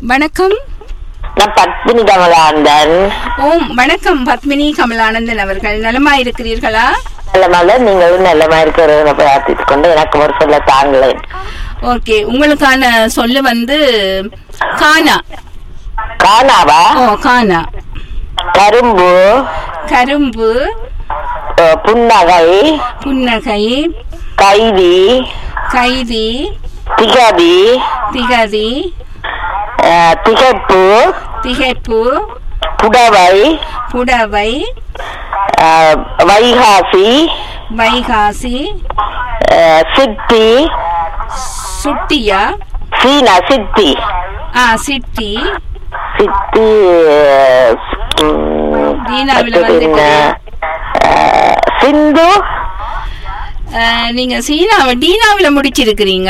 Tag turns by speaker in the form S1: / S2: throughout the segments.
S1: வணக்கம்
S2: நான் பத்மினி கமலாந்தன்
S1: ஓம் வணக்கம் பத்மினி கமலானந்தன் அவர்கள் நலமா இருக்கிறீர்களா
S2: நல்ல நீங்களும் நல்லமா இருக்கிறத பிரார்த்தித்துக் கொண்டு எனக்கு ஒரு சொல்ல தாங்களேன்
S1: ஓகே உங்களுக்கான சொல்லு வந்து கானா
S2: காணாவா
S1: ஓ கானா
S2: கரும்பு
S1: கரும்பு
S2: அஹ், புன்னகை
S1: புன்னகை
S2: கைதி
S1: கைதி
S2: திகதி
S1: திகதி
S2: அஹ், திகைப்பு
S1: திகைப்பு
S2: புடவை
S1: புடவை
S2: அஹ், வைகாசி
S1: வைகாசி
S2: அஹ், சித்தி
S1: சுட்டியா
S2: சீனா சித்தி
S1: ஆ சிட்டி
S2: சித்தி அஹ், உம்,
S1: தீனாவில
S2: அடுத்தது
S1: வந்து
S2: என்ன? அஹ், சிந்து
S1: அஹ், நீங்க சீனாவை டீனாவில முடிச்சிருக்கிறீங்க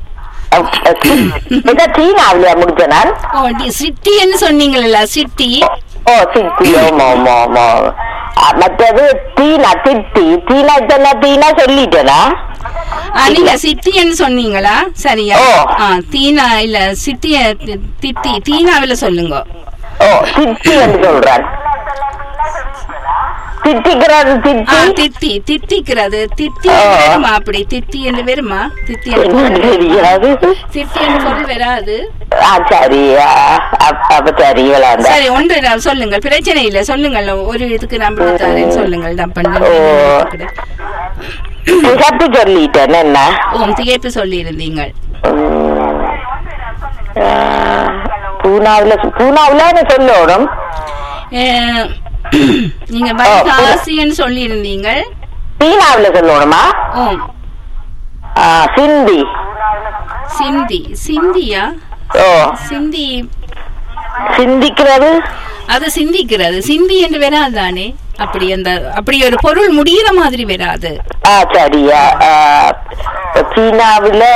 S2: இதை சீனாவிலையா முடிச்ச நான்
S1: ஓ டி- சிட்டின்னு சொன்னீங்கல்ல சிட்டி
S2: ஓ சித்தி ஓமா ஓமா ஓமா அ, மற்றது தீனா திட்டி தீனா இத்தனை தீனா சொல்லிட்டேனா
S1: ஆ, நீங்க சிட்டின்னு சொன்னீங்களா சரியா
S2: ஓ.
S1: ஆ தீனா இல்ல சிட்டிய தி- திட்டி தீனாவில சொல்லுங்க
S2: ஓ திட்டி என்று சொல்றான் திட்டிக்கிறது
S1: ஆ
S2: திட்டி
S1: திட்டி திட்டிக்கிறது திட்டி
S2: ஓ.
S1: என்று வருமா அப்படி திட்டி என்று வருமா திட்டி என்று
S2: என்னன்னு
S1: பொருள் வருமா?
S2: தெரியாது
S1: திட்டி என்று பொருள் வராது
S2: ஆ சரி ஆ, அப்ப அப்ப சரி விளாண்ட
S1: சரி ஒன்று நான் சொல்லுங்கள் பிரச்சனை இல்ல சொல்லுங்கள் ஒரு இதுக்கு நான் தரேன் சொல்லுங்கள் நான் பண்ண
S2: ஓ. திகப்பு சொல்லிட்டேன் என்ன
S1: ஓம் திகைப்பு சொல்லி இருந்தீங்க
S2: உம், ஆ, பூனாவுல பூனாவுல என்ன சொல்லணும்
S1: நீங்க வைகாசின்னு சொல்லி இருந்தீங்க
S2: சீனாவுல சொல்லணுமா
S1: ஓம்
S2: ஆ, சிந்தி
S1: சிந்தி சிந்தியா
S2: ஓ
S1: சிந்தி
S2: சிந்திக்கிறது
S1: அது சிந்திக்கிறது சிந்தி என்று வராது தானே அப்படி அந்த அப்படி ஒரு பொருள் முடிகிற மாதிரி வராது
S2: ஆ சரியா ஆ, சீனாவுல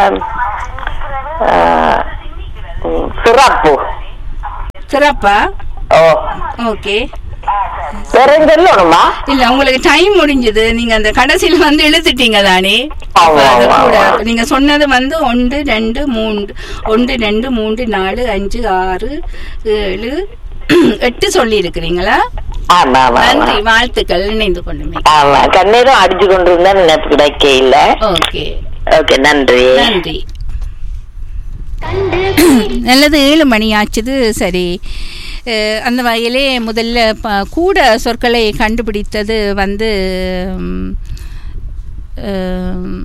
S2: ஆ, உம், சிறப்பு
S1: சிறப்பா
S2: ஓ
S1: ஓகே
S2: வேற எங்க சொல்லணுமா
S1: இல்ல உங்களுக்கு டைம் முடிஞ்சது நீங்க அந்த கடைசியில வந்து இழுத்துட்டீங்க தானே அப்ப
S2: ஆமா,
S1: அது
S2: ஆமா,
S1: கூட
S2: ஆமா.
S1: நீங்க சொன்னது வந்து ஒன்று ரெண்டு மூன்று ஒன்று ரெண்டு மூன்று நாலு அஞ்சு ஆறு ஏழு எட்டு சொல்லி இருக்கிறீங்களா
S2: ஆமா ஆமா ஆமா.
S1: நன்றி வாழ்த்துக்கள் இணைந்து கொண்டுமே
S2: ஆமா கண்ணீரும் அடிச்சு கொண்டு இருந்தா நினைப்பு கிடைக்க இல்ல
S1: ஓகே
S2: ஓகே நன்றி
S1: நன்றி நல்லது ஏழு மணி ஆச்சுது சரி அஹ், அந்த வகையிலே முதல்ல ப- கூட சொற்களை கண்டுபிடித்தது வந்து ம், அம்,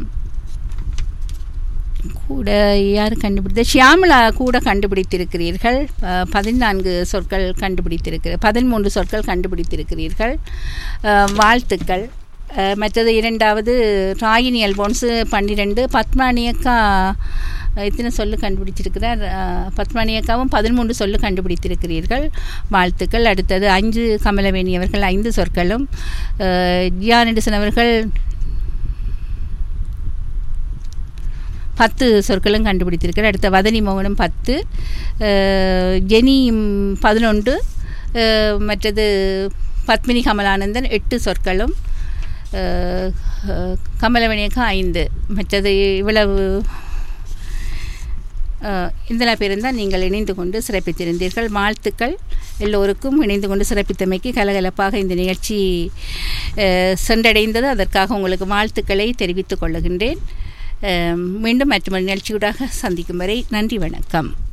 S1: கூட யார் கண்டுபிடித்த ஷியாமலா கூட கண்டுபிடித்திருக்கிறீர்கள் அஹ், பதினான்கு சொற்கள் கண்டுபிடித்திருக்கிற பதிமூன்று சொற்கள் கண்டுபிடித்திருக்கிறீர்கள் அஹ், வாழ்த்துக்கள் அஹ், மற்றது இரண்டாவது ராகினி அல்போன்ஸு பன்னிரெண்டு பத்மானியக்கா எத்தனை சொல்லு கண்டுபிடிச்சிருக்கிறார் அஹ், பத்மானியக்காவும் பதிமூன்று சொல்லு கண்டுபிடித்திருக்கிறீர்கள் வாழ்த்துக்கள் அடுத்தது அஞ்சு கமலவேணி அவர்கள் ஐந்து சொற்களும் அஹ், ஜியா நெடுசன் அவர்கள் பத்து சொற்களும் கண்டுபிடித்திருக்கிறார் அடுத்த வதனி மோகனும் பத்து அஹ், ஜெனி பதினொன்று அஹ், மற்றது பத்மினி கமலானந்தன் எட்டு சொற்களும் அஹ், அஹ், கமலவணியக்கா ஐந்து மற்றது இவ்வளவு அஹ், இந்தன பேருந்தான் நீங்கள் இணைந்து கொண்டு சிறப்பித்திருந்தீர்கள் வாழ்த்துக்கள் எல்லோருக்கும் இணைந்து கொண்டு சிறப்பித்தமைக்கு கலகலப்பாக இந்த நிகழ்ச்சி அஹ், சென்றடைந்தது அதற்காக உங்களுக்கு வாழ்த்துக்களை தெரிவித்துக் கொள்ளுகின்றேன் அஹ், மீண்டும் மற்றொரு நிகழ்ச்சியூடாக சந்திக்கும் வரை நன்றி வணக்கம்